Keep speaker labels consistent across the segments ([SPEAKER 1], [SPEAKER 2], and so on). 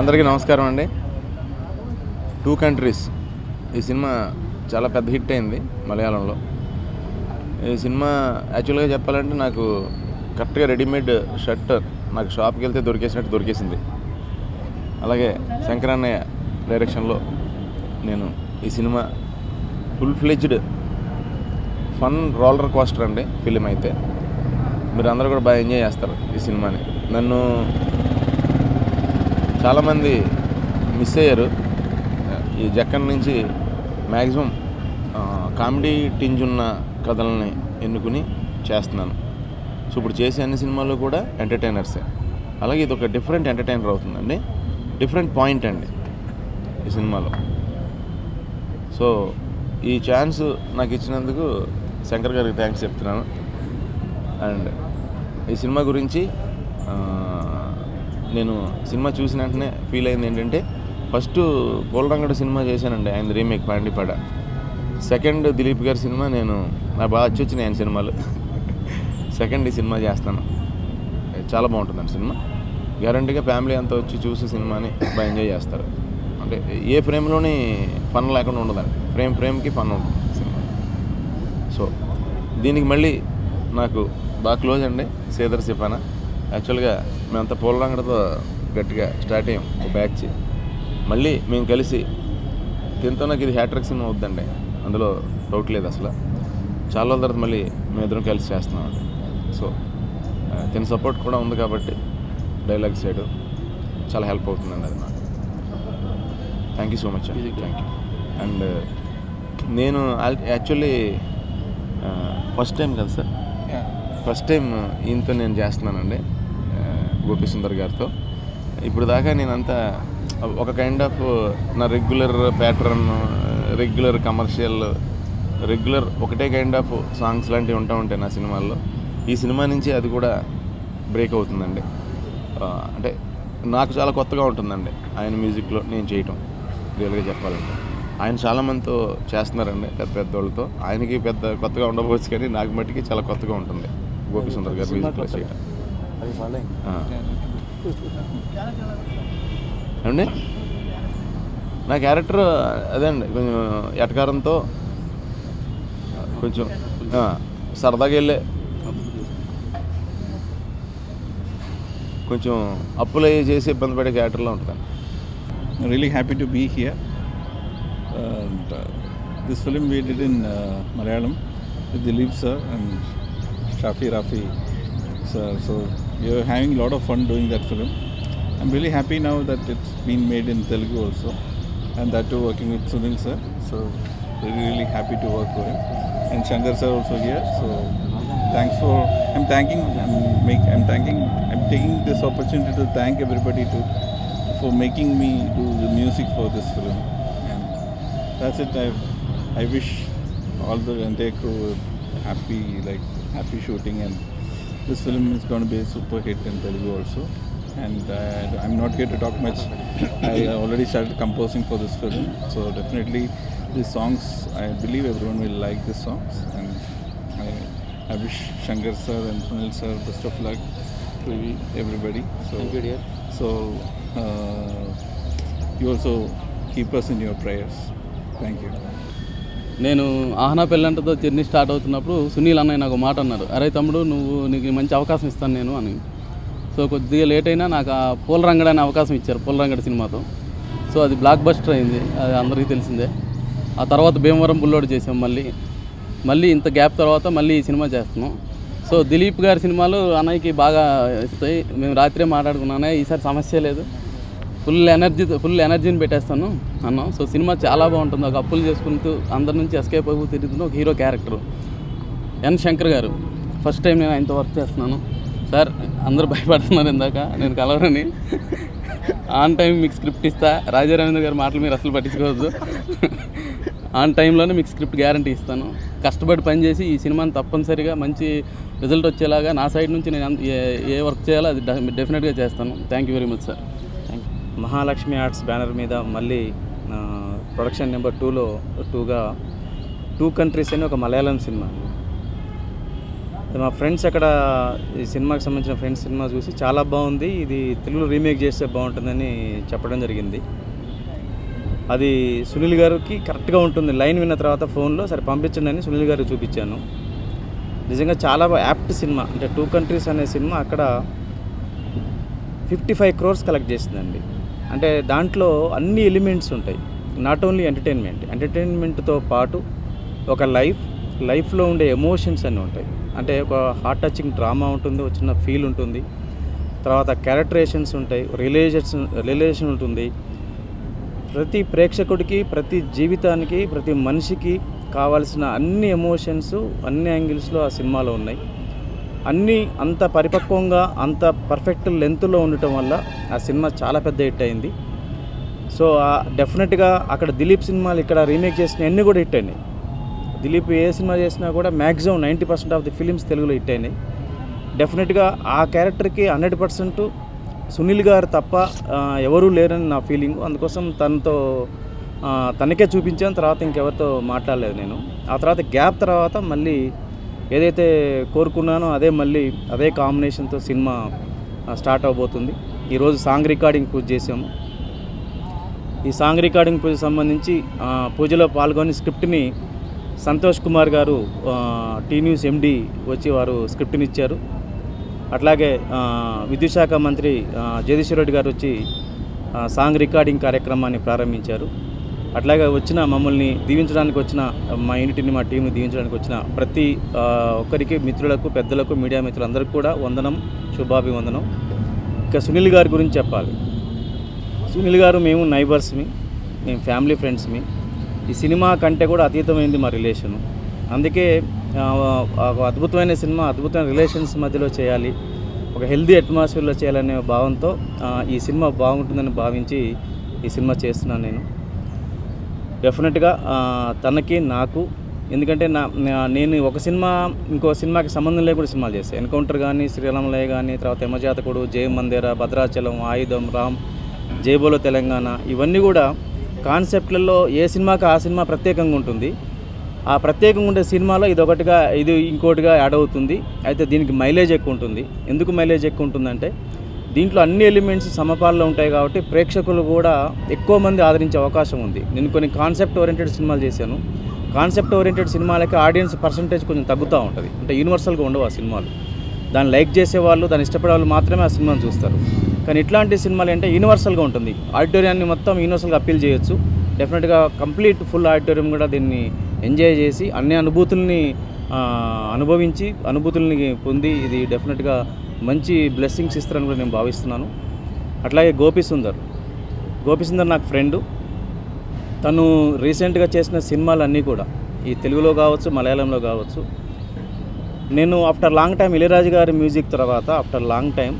[SPEAKER 1] అందరికీ నమస్కారం అండి టూ కంట్రీస్ ఈ సినిమా చాలా పెద్ద హిట్ అయింది మలయాళంలో ఈ సినిమా యాక్చువల్గా చెప్పాలంటే నాకు కరెక్ట్గా రెడీమేడ్ షర్ట్ నాకు షాప్కి వెళ్తే దొరికేసినట్టు దొరికేసింది అలాగే శంకరన్నయ్య డైరెక్షన్లో నేను ఈ cinema full fledged fun roller coaster అండి ఫిలిం అయితే మీరు అందరూ కూడా బాగా ఎంజాయ్ చేస్తారు ఈ సినిమాని నన్ను చాలామంది మిస్ అయ్యారు ఈ జక్కన్ నుంచి మ్యాక్సిమం కామెడీ టింజ్ ఉన్న కథలని ఎన్నుకుని చేస్తున్నాను సో ఇప్పుడు చేసే అన్ని సినిమాలు కూడా ఎంటర్టైనర్సే అలాగే ఇది ఒక డిఫరెంట్ ఎంటర్టైనర్ అవుతుందండి డిఫరెంట్ పాయింట్ అండి ఈ సినిమాలో సో ఈ ఛాన్స్ నాకు ఇచ్చినందుకు శంకర్ గారికి థ్యాంక్స్ చెప్తున్నాను అండ్ ఈ సినిమా గురించి ఆ, నేను సినిమా చూసిన వెంటనే ఫీల్ అయింది ఏంటంటే ఫస్ట్ కోలరంగడ సినిమా చేశానండి ఆయన రీమేక్ పాండిపాడ సెకండ్ దిలీప్ గారి సినిమా నేను నాకు బాగా వచ్చి వచ్చినాయి ఆయన సినిమాలు సెకండ్ ఈ సినిమా చేస్తాను చాలా బాగుంటుందండి సినిమా గ్యారంటీగా ఫ్యామిలీ అంతా వచ్చి చూసి సినిమాని బాగా ఎంజాయ్ చేస్తారు అంటే ఏ ఫ్రేమ్లోని ఫన్ లేకుండా ఉండదండి ఫ్రేమ్ ఫ్రేమ్కి ఫన్ ఉంటుంది సినిమా సో దీనికి మళ్ళీ నాకు బాగా క్లోజ్ అండి సేదర్ సిఫానా యాక్చువల్గా మేమంతా పూలరంగడతో గట్టిగా స్టార్ట్ అయ్యాం ఒక బ్యాచ్ మళ్ళీ మేము కలిసి దీంతో నాకు ఇది హ్యాట్రిక్ సినిమా అవుద్దండి అందులో డౌట్ లేదు అసలు చాలా రోజుల తర్వాత మళ్ళీ మేము ఇద్దరం కలిసి చేస్తున్నాం సో తిన సపోర్ట్ కూడా ఉంది కాబట్టి డైలాగ్ సైడ్ చాలా హెల్ప్ అవుతుందండి అది నాకు థ్యాంక్ యూ సో మచ్ అండి థ్యాంక్ యూ అండ్ నేను యాక్చువల్లీ ఫస్ట్ టైం కదా సార్ ఫస్ట్ టైం ఈయనతో నేను చేస్తున్నానండి ఆ, గోపి సుందర్ గారితో ఇప్పుడు దాకా నేనంతా ఒక కైండ్ ఆఫ్ నా regular pattern regular commercial regular ఒకటే కైండ్ ఆఫ్ సాంగ్స్ లాంటివి ఉంటా ఉంటాయి నా సినిమాల్లో ఈ సినిమా నుంచి అది కూడా బ్రేక్ అవుతుందండి ఆ, అంటే నాకు చాలా కొత్తగా ఉంటుందండి ఆయన మ్యూజిక్లో నేను చేయటం రియల్గా చెప్పాలంటే ఆయన చాలామందితో చేస్తున్నారండి పెద్ద పెద్ద వాళ్ళతో ఆయనకి పెద్ద కొత్తగా ఉండకపోవచ్చు కానీ నాకు మట్టికి చాలా కొత్తగా ఉంటుంది గోపి సుందర్ గారు మ్యూజిక్లో చేయటం ఆ. ఏమండి నా క్యారెక్టర్ అదే అండి కొంచెం ఎటకారంతో కొంచెం ఆ, సరదాగా వెళ్ళే కొంచెం అప్పులు అయ్యి చేసి ఇబ్బంది పడే క్యారెక్టర్లో ఉంటాను
[SPEAKER 2] I'm really happy to be here. And uh, this film we did in uh, Malayalam with Dilip sir and Shafi Rafi sir. So we are having a lot of fun doing that film. I'm really happy now that it's been made in Telugu also, and that too working with Sunil sir. So really really happy to work with him. And Shankar sir also here. So thanks for. I'm thanking. I'm make. I'm thanking. I'm taking this opportunity to thank everybody to for making me do the music for this film. And that's it. I I wish all the entire crew happy like happy shooting and this film is going to be a super hit in Telugu also. And uh, I'm not here to talk much. I already started composing for this film, so definitely these songs. I believe everyone will like these songs, and I, I wish Shankar sir and Sunil sir best of luck to everybody. So, so uh, you also keep us in your prayers. Thank you.
[SPEAKER 3] నేను ఆహనా పెళ్ళంటతో journey start అవుతున్నప్పుడు సునీల్ అన్నయ్య నాకు ఒక మాట అన్నారు అరే తమ్ముడు నువ్వు నీకు మంచి అవకాశం ఇస్తాను నేను అని సో కొద్దిగా లేట్ అయినా నాకు ఆ పూల రంగడ అనే అవకాశం ఇచ్చారు పూల రంగడ సినిమాతో సో అది బ్లాక్ బస్టర్ అయింది అది అందరికీ తెలిసిందే ఆ తర్వాత భీమవరం బుల్లోడు చేసాం మళ్ళీ మళ్ళీ ఇంత గ్యాప్ తర్వాత మళ్ళీ ఈ సినిమా చేస్తున్నాం సో దిలీప్ గారి సినిమాలు అన్నయ్యకి బాగా ఇస్తాయి మేము రాత్రే మాట్లాడుకున్నానే ఈసారి సమస్య లేదు ఫుల్ ఎనర్జీ ఫుల్ ఎనర్జీని పెట్టేస్తాను అన్నాం సో సినిమా చాలా బాగుంటుంది ఒక అప్పులు చేసుకుంటూ అందరి నుంచి ఎస్కేప్ అయిపో తిరుగుతున్న ఒక హీరో క్యారెక్టర్ ఎన్ శంకర్ గారు ఫస్ట్ టైం నేను ఆయనతో వర్క్ చేస్తున్నాను సార్ అందరూ భయపడుతున్నారు ఇందాక నేను కలవరని ఆన్ టైం మీకు స్క్రిప్ట్ ఇస్తా రాజా రవీంద్ర గారి మాటలు మీరు అసలు పట్టించుకోవద్దు ఆన్ టైంలోనే మీకు స్క్రిప్ట్ గ్యారంటీ ఇస్తాను కష్టపడి పనిచేసి ఈ సినిమాని తప్పనిసరిగా మంచి రిజల్ట్ వచ్చేలాగా నా సైడ్ నుంచి నేను ఎంత- ఏ ఏ వర్క్ చేయాలో అది డెఫినెట్గా చేస్తాను thank you very much sir thank you
[SPEAKER 4] Mahalakshmi arts banner మీద మళ్ళీ ఆ, ప్రొడక్షన్ నెంబర్ టూలో టూగా టూ కంట్రీస్ అని ఒక మలయాళం సినిమా మా ఫ్రెండ్స్ అక్కడ ఈ సినిమాకి సంబంధించిన ఫ్రెండ్స్ సినిమా చూసి చాలా బాగుంది ఇది తెలుగులో రీమేక్ చేస్తే బాగుంటుందని చెప్పడం జరిగింది అది సునీల్ గారికి కరెక్ట్గా ఉంటుంది లైన్ విన్న తర్వాత ఫోన్లో సరే పంపించండి అని సునీల్ గారికి చూపించాను నిజంగా చాలా యాప్ట్ సినిమా అంటే టూ కంట్రీస్ అనే సినిమా అక్కడ ఫిఫ్టీ ఫైవ్ క్రోర్స్ కలెక్ట్ చేసిందండి అంటే దాంట్లో అన్ని ఎలిమెంట్స్ ఉంటాయి నాట్ ఓన్లీ ఎంటర్టైన్మెంట్ ఎంటర్టైన్మెంట్తో పాటు ఒక లైఫ్ లైఫ్లో ఉండే ఎమోషన్స్ అన్నీ ఉంటాయి అంటే ఒక హార్ట్ టచింగ్ డ్రామా ఉంటుంది ఒక చిన్న ఫీల్ ఉంటుంది తర్వాత క్యారెక్టరేషన్స్ ఉంటాయి రిలేషన్స్ రిలేషన్ ఉంటుంది ప్రతి ప్రేక్షకుడికి ప్రతి జీవితానికి ప్రతి మనిషికి కావాల్సిన అన్ని ఎమోషన్స్ అన్ని యాంగిల్స్లో ఆ సినిమాలో ఉన్నాయి అన్నీ అంత పరిపక్వంగా అంత పర్ఫెక్ట్ లెంత్లో ఉండటం వల్ల ఆ సినిమా చాలా పెద్ద హిట్ అయింది సో డెఫినెట్గా అక్కడ దిలీప్ సినిమాలు ఇక్కడ రీమేక్ చేసిన అన్నీ కూడా హిట్ అయినాయి దిలీప్ ఏ సినిమా చేసినా కూడా maximum ninety percent of the films తెలుగులో హిట్ అయినాయి డెఫినెట్గా ఆ క్యారెక్టర్కి హండ్రెడ్ పర్సెంట్ సునీల్ గారు తప్ప ఆ, ఎవరూ లేరని నా ఫీలింగ్ అందుకోసం తనతో ఆ, తనకే చూపించాను తర్వాత ఇంకెవరితో మాట్లాడలేదు నేను ఆ తర్వాత గ్యాప్ తర్వాత మళ్ళీ ఏదైతే కోరుకున్నానో అదే మళ్ళీ అదే కాంబినేషన్తో సినిమా ఆ, స్టార్ట్ అవబోతుంది ఈరోజు సాంగ్ రికార్డింగ్ పూజ చేసాము ఈ సాంగ్ రికార్డింగ్ పూజ సంబంధించి ఆ, పూజలో పాల్గొని స్క్రిప్ట్ని సంతోష్ కుమార్ గారు ఆ, టీ న్యూస్ ఎండి వచ్చి వారు స్క్రిప్ట్ని ఇచ్చారు అట్లాగే ఆ, విద్యుత్ శాఖ మంత్రి ఆ, జగదీశ్వర్ రెడ్డి గారు వచ్చి ఆ, సాంగ్ రికార్డింగ్ కార్యక్రమాన్ని ప్రారంభించారు అట్లాగే వచ్చిన మమ్మల్ని దీవించడానికి వచ్చిన మా యూనిట్ని మా టీంని దీవించడానికి వచ్చిన ప్రతి ఆ, ఒక్కరికి మిత్రులకు పెద్దలకు మీడియా మిత్రులందరికీ కూడా వందనం శుభాభివందనం ఇక సునీల్ గారి గురించి చెప్పాలి సునీల్ గారు మేము నైబర్స్మి మేము ఫ్యామిలీ ఫ్రెండ్స్మి ఈ సినిమా కంటే కూడా అతీతమైంది మా రిలేషను అందుకే ఆ, ఒక అద్భుతమైన సినిమా అద్భుతమైన రిలేషన్స్ మధ్యలో చేయాలి ఒక హెల్దీ అట్మాస్ఫియర్లో చేయాలనే భావంతో ఆ, ఈ సినిమా బాగుంటుందని భావించి ఈ సినిమా చేస్తున్నాను నేను డెఫినెట్గా ఆ, తనకి నాకు ఎందుకంటే నా నా- నేను ఒక సినిమా ఇంకో సినిమాకి సంబంధం లేకుండా సినిమాలు చేస్తాను ఎన్కౌంటర్ కానీ శ్రీరామలయ కానీ తర్వాత యమజాతకుడు జయ మందిర భద్రాచలం ఆయుధం రామ్ జైబోలో తెలంగాణ ఇవన్నీ కూడా కాన్సెప్ట్లలో ఏ సినిమాకి ఆ సినిమా ప్రత్యేకంగా ఉంటుంది ఆ ప్రత్యేకంగా ఉండే సినిమాలో ఇది ఒకటిగా ఇది ఇంకోటిగా యాడ్ అవుతుంది అయితే దీనికి మైలేజ్ ఎక్కువ ఉంటుంది ఎందుకు మైలేజ్ ఎక్కువ ఉంటుందంటే దీంట్లో అన్ని ఎలిమెంట్స్ సమపాల్లో ఉంటాయి కాబట్టి ప్రేక్షకులు కూడా ఎక్కువ మంది ఆదరించే అవకాశం ఉంది నేను కొన్ని కాన్సెప్ట్ ఓరియంటెడ్ సినిమాలు చేశాను కాన్సెప్ట్ ఓరియంటెడ్ సినిమాలకి ఆడియన్స్ పర్సంటేజ్ కొంచెం తగ్గుతూ ఉంటుంది అంటే యూనివర్సల్గా ఉండవు ఆ సినిమాలు దాన్ని లైక్ చేసేవాళ్ళు దాన్ని ఇష్టపడే వాళ్ళు మాత్రమే ఆ సినిమాను చూస్తారు కానీ ఇట్లాంటి సినిమాలు అంటే యూనివర్సల్గా ఉంటుంది ఆడిటోరియాన్ని మొత్తం యూనివర్సల్గా అప్పీల్ చేయొచ్చు డెఫినెట్గా కంప్లీట్ ఫుల్ ఆడిటోరియం కూడా దీన్ని ఎంజాయ్ చేసి అన్ని అనుభూతుల్ని ఆ, అనుభవించి అనుభూతుల్ని పొంది ఇది డెఫినెట్గా మంచి బ్లెస్సింగ్స్ ఇస్తారని కూడా నేను భావిస్తున్నాను అట్లాగే గోపి సుందర్ గోపి సుందర్ నాకు ఫ్రెండు తను రీసెంట్గా చేసిన సినిమాలన్నీ కూడా ఈ తెలుగులో కావచ్చు మలయాళంలో కావచ్చు నేను ఆఫ్టర్ లాంగ్ టైం ఇళయరాజు గారి మ్యూజిక్ తర్వాత ఆఫ్టర్ లాంగ్ టైం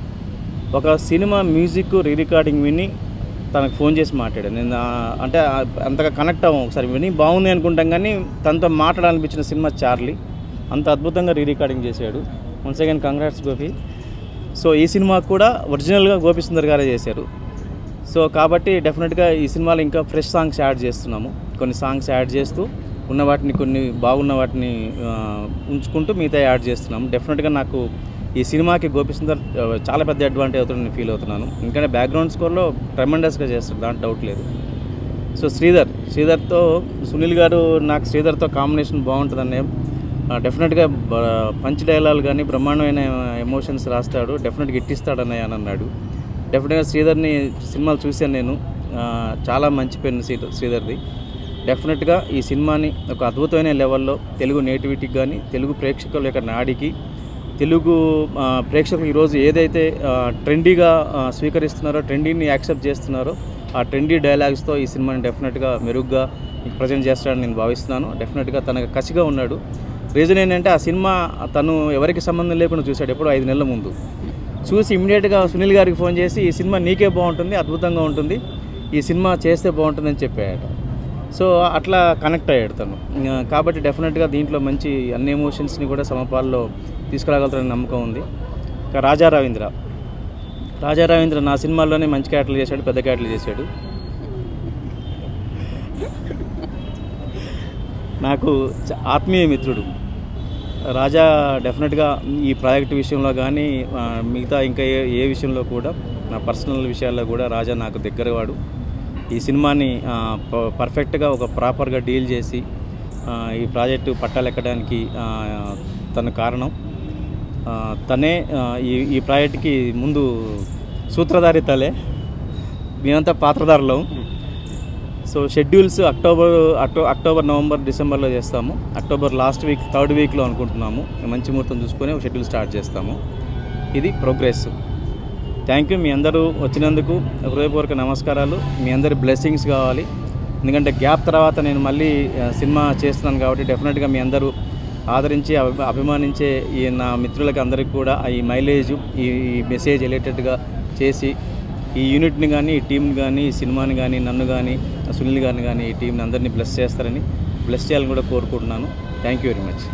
[SPEAKER 4] ఒక సినిమా మ్యూజిక్ రీ రికార్డింగ్ విని తనకు ఫోన్ చేసి మాట్లాడాను నేను ఆ- అంటే ఆ- అంతగా కనెక్ట్ అవ్వం ఒకసారి విని బాగుంది అనుకుంటాం కానీ తనతో మాట్లాడాలనిపించిన సినిమా చార్లీ అంత అద్భుతంగా రీ రికార్డింగ్ చేశాడు once again congrats Gopi so ఈ సినిమా కూడా ఒరిజినల్గా గోపి సుందర్ గారే చేశారు సో కాబట్టి డెఫినెట్గా ఈ సినిమాలో ఇంకా ఫ్రెష్ సాంగ్స్ యాడ్ చేస్తున్నాము కొన్ని సాంగ్స్ యాడ్ చేస్తూ ఉన్న వాటిని కొన్ని బాగున్న వాటిని ఆ, ఉంచుకుంటూ మిగతా యాడ్ చేస్తున్నాము డెఫినెట్గా నాకు ఈ సినిమాకి గోపి సుందర్ ఆ, చాలా పెద్ద అడ్వాంటేజ్ అవుతుందని ఫీల్ అవుతున్నాను ఎందుకంటే బ్యాక్గ్రౌండ్ స్కోర్లో ట్రెమెండస్గా చేస్తారు దాంట్లో డౌట్ లేదు సో శ్రీధర్ శ్రీధర్తో సునీల్ గారు నాకు శ్రీధర్తో కాంబినేషన్ బాగుంటుందనే డెఫినెట్గా పంచ్ డైలాగ్ కానీ బ్రహ్మాండమైన ఎమోషన్స్ రాస్తాడు డెఫినెట్గా ఇట్టిస్తాడని అని అన్నాడు డెఫినెట్గా శ్రీధర్ని సినిమాలు చూశాను నేను ఆ, చాలా మంచి పెన్ శ్రీ- శ్రీధర్ది డెఫినెట్గా ఈ సినిమాని ఒక అద్భుతమైన లెవెల్లో తెలుగు నేటివిటీకి కానీ తెలుగు ప్రేక్షకుల యొక్క నాడికి తెలుగు ఆ, ప్రేక్షకులు ఈరోజు ఏదైతే ఆ, ట్రెండీగా ఆ, స్వీకరిస్తున్నారో ట్రెండీని యాక్సెప్ట్ చేస్తున్నారో ఆ ట్రెండీ డైలాగ్స్తో ఈ సినిమాని డెఫినెట్గా మెరుగ్గా ప్రజెంట్ చేస్తాడని నేను భావిస్తున్నాను డెఫినెట్గా తనకు కసిగా ఉన్నాడు రీజన్ ఏంటంటే ఆ సినిమా తను ఎవరికి సంబంధం లేకుండా చూశాడు ఎప్పుడో ఐదు నెలల ముందు చూసి ఇమీడియట్గా సునీల్ గారికి ఫోన్ చేసి ఈ సినిమా నీకే బాగుంటుంది అద్భుతంగా ఉంటుంది ఈ సినిమా చేస్తే బాగుంటుందని చెప్పాడు సో అట్లా కనెక్ట్ అయ్యాడు తను ఆ, కాబట్టి డెఫినెట్గా దీంట్లో మంచి అన్ని ఎమోషన్స్ని కూడా సమపాల్లో తీసుకురాగలుగుతారని నమ్మకం ఉంది ఇంకా రాజా రవీంద్ర రాజా రవీంద్ర నా సినిమాల్లోనే మంచి క్యారెక్టర్లు చేశాడు పెద్ద క్యారెక్టర్లు చేశాడు నాకు చ- ఆత్మీయ మిత్రుడు రాజా డెఫినెట్గా ఈ ప్రాజెక్ట్ విషయంలో కానీ ఆ, మిగతా ఇంకా ఏ ఏ విషయంలో కూడా నా పర్సనల్ విషయాల్లో కూడా రాజా నాకు దగ్గరవాడు ఈ సినిమాని ఆ, ప- పర్ఫెక్ట్గా ఒక ప్రాపర్గా డీల్ చేసి ఆ, ఈ ప్రాజెక్టు పట్టాలెక్కడానికి ఆ, తన కారణం ఆ, తనే ఆ, ఈ ఈ ప్రాజెక్ట్కి ముందు సూత్రధారి తలే మేమంతా పాత్రధారులం సో షెడ్యూల్స్ అక్టోబర్ అక్టో అక్టోబర్ నవంబర్ డిసెంబర్లో చేస్తాము అక్టోబర్ లాస్ట్ వీక్ థర్డ్ వీక్లో అనుకుంటున్నాము మంచి ముహూర్తం చూసుకొని ఒక షెడ్యూల్ స్టార్ట్ చేస్తాము ఇది ప్రోగ్రెస్ థ్యాంక్ యూ మీ అందరూ వచ్చినందుకు హృదయపూర్వక నమస్కారాలు మీ అందరి బ్లెస్సింగ్స్ కావాలి ఎందుకంటే గ్యాప్ తర్వాత నేను మళ్ళీ ఆ, సినిమా చేస్తున్నాను కాబట్టి డెఫినెట్గా మీ అందరూ ఆదరించి అభి అభిమానించే ఈ నా మిత్రులకి అందరికీ కూడా ఈ మైలేజ్ ఈ ఈ మెసేజ్ వెళ్ళేటట్టుగా చేసి ఈ యూనిట్ని కానీ ఈ టీంని కానీ ఈ సినిమాని కానీ నన్ను కానీ సునీల్ గారిని కానీ ఈ టీంని అందరినీ బ్లెస్ చేస్తారని బ్లెస్ చేయాలని కూడా కోరుకుంటున్నాను thank you very much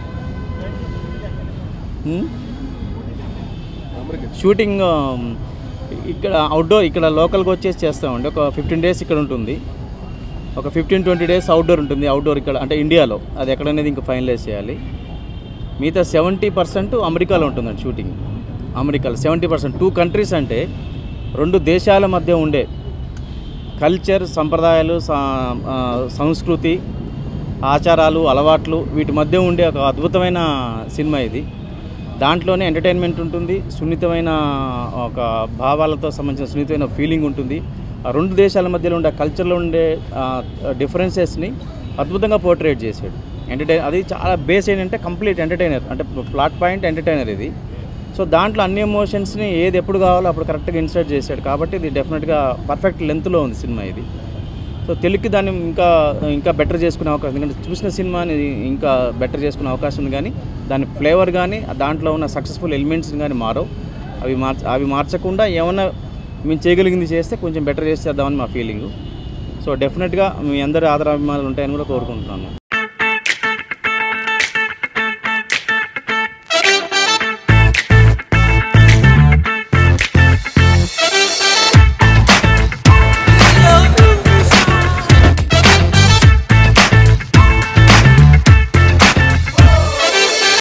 [SPEAKER 4] shooting um, ఇక్కడ అవుట్డోర్ ఇక్కడ లోకల్కి వచ్చేసి చేస్తామండి ఒక ఫిఫ్టీన్ డేస్ ఇక్కడ ఉంటుంది ఒక ఫిఫ్టీన్ ట్వంటీ డేస్ అవుట్డోర్ ఉంటుంది అవుట్డోర్ ఇక్కడ అంటే ఇండియాలో అది ఎక్కడనేది ఇంకా ఫైనలైజ్ చేయాలి మిగతా సెవెంటీ పర్సెంట్ అమెరికాలో ఉంటుందండి షూటింగ్ అమెరికాలో సెవెంటీ పర్సెంట్ టూ కంట్రీస్ అంటే రెండు దేశాల మధ్య ఉండే కల్చర్ సంప్రదాయాలు సా- ఆ, సంస్కృతి ఆచారాలు అలవాట్లు వీటి మధ్య ఉండే ఒక అద్భుతమైన సినిమా ఇది దాంట్లోనే ఎంటర్టైన్మెంట్ ఉంటుంది సున్నితమైన ఒక భావాలతో సంబంధించిన సున్నితమైన ఫీలింగ్ ఉంటుంది ఆ రెండు దేశాల మధ్యలో ఉండే కల్చర్లో ఉండే డిఫరెన్సెస్ని అద్భుతంగా పోర్ట్రేట్ చేశాడు ఎంటర్టైన్ అది చాలా బేస్ ఏంటంటే కంప్లీట్ ఎంటర్టైనర్ అంటే ప్లాట్ పాయింట్ ఎంటర్టైనర్ ఇది సో దాంట్లో అన్ని ఎమోషన్స్ని ఏది ఎప్పుడు కావాలో అప్పుడు కరెక్ట్గా ఇన్సర్ట్ చేశాడు కాబట్టి ఇది డెఫినెట్గా పర్ఫెక్ట్ లెంత్లో ఉంది సినిమా ఇది సో తెలుగుకి దాన్ని ఇంకా ఇంకా బెటర్ చేసుకునే అవకాశం ఎందుకంటే చూసిన సినిమాని ఇంకా బెటర్ చేసుకునే అవకాశం ఉంది కానీ దాని ఫ్లేవర్ కానీ దాంట్లో ఉన్న సక్సెస్ఫుల్ ఎలిమెంట్స్ కానీ మారవు అవి మార్చ అవి మార్చకుండా ఏమన్నా మేము చేయగలిగింది చేస్తే కొంచెం బెటర్ చేసేద్దామని మా ఫీలింగ్ సో డెఫినెట్గా మీ అందరి ఆదరాభిమానాలు ఉంటాయని కూడా కోరుకుంటున్నాను